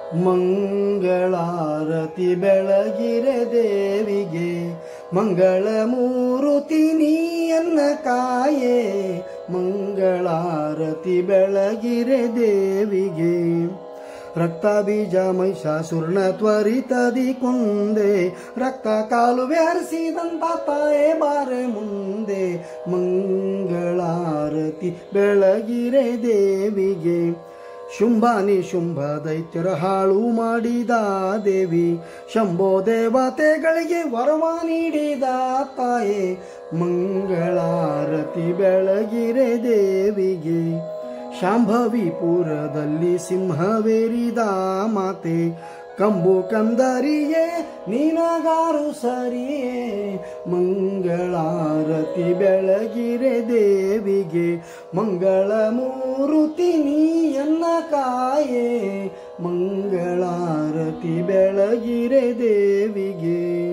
ಮಂಗಳಾರತಿ ಬೆಳಗಿರೆ ದೇವಿಗೆ ಮಂಗಳ ಮೂರುತಿ ನೀಯನ್ನ ಕಾಯೇ ಮಂಗಳಾರತಿ ಬೆಳಗಿರೆ ದೇವಿಗೆ ರಕ್ತ ಬೀಜ ಮಹಿಷಾಸುರನ ತ್ವರಿತದಿ ಕೊಂದೆ ರಕ್ತ ಕಾಲುವೆ ಹರಿಸಿದಂತ ತಾಯೇ ಬಾರೆ ಮುಂದೆ ಮಂಗಳಾರತಿ ಬೆಳಗಿರೆ ದೇವಿಗೆ ಶುಂಭಾನಿ ಶುಂಭ ದೈತ್ಯರ ಹಾಳು ಮಾಡಿದ ದೇವಿ ಶಂಭೋ ದೇವತೆಗಳಿಗೆ ವರವ ನೀಡಿದ ತಾಯೇ ಮಂಗಳಾರತಿ ಬೆಳಗಿರೆ ದೇವಿಗೆ ಶಾಂಭವಿಪುರದಲ್ಲಿ ಸಿಂಹವೇರಿದ ಮಾತೆ ಕಂಬು ಕಂದರಿಯೇ ನೀನಗಾರು ಸರಿಯೇ ಮಂಗಳಾರತಿ ಬೆಳಗಿರೆ ದೇವಿಗೆ ಮಂಗಳ ಮೂರುತಿ ನೀಯನ್ನ ಕಾಯೇ ಮಂಗಳಾರತಿ ಬೆಳಗಿರೆ ದೇವಿಗೆ